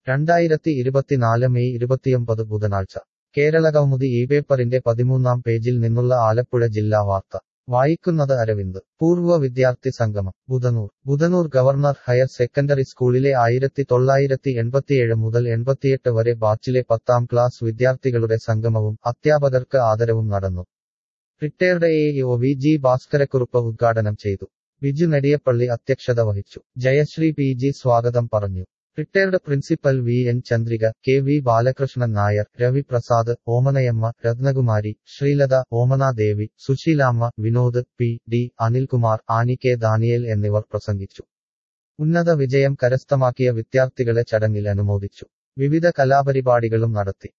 രണ്ടായിരത്തി ഇരുപത്തിനാല് മെയ് ഇരുപത്തിയൊമ്പത് ബുധനാഴ്ച കേരളകൗമുദി ഈ പേപ്പറിന്റെ പതിമൂന്നാം പേജിൽ നിന്നുള്ള ആലപ്പുഴ ജില്ലാ വാർത്ത വായിക്കുന്നത് അരവിന്ദ് പൂർവ്വ വിദ്യാർത്ഥി സംഗമം Budhanoor Budhanoor governor higher secondary സ്കൂളിലെ ആയിരത്തി തൊള്ളായിരത്തി എൺപത്തിയേഴ് മുതൽ എൺപത്തിയെട്ട് വരെ ബാച്ചിലെ പത്താം ക്ലാസ് വിദ്യാർത്ഥികളുടെ സംഗമവും അധ്യാപകർക്ക് ആദരവും നടന്നു retired A O V G Bhaskarakurup ഉദ്ഘാടനം ചെയ്തു ബിജു നെടിയപ്പള്ളി അധ്യക്ഷത വഹിച്ചു ജയശ്രീ പി ജി സ്വാഗതം പറഞ്ഞു retired principal V N Chandrika K V Balakrishnan Nair Ravi Prasad Omanayamma Rathnakumari Sreelatha Omanadevi Susheelamma Vinod P D Anilkumar Annie K Daniel എന്നിവർ പ്രസംഗിച്ചു ഉന്നത വിജയം കരസ്ഥമാക്കിയ വിദ്യാർത്ഥികളെ ചടങ്ങിൽ അനുമോദിച്ചു വിവിധ കലാപരിപാടികളും നടത്തി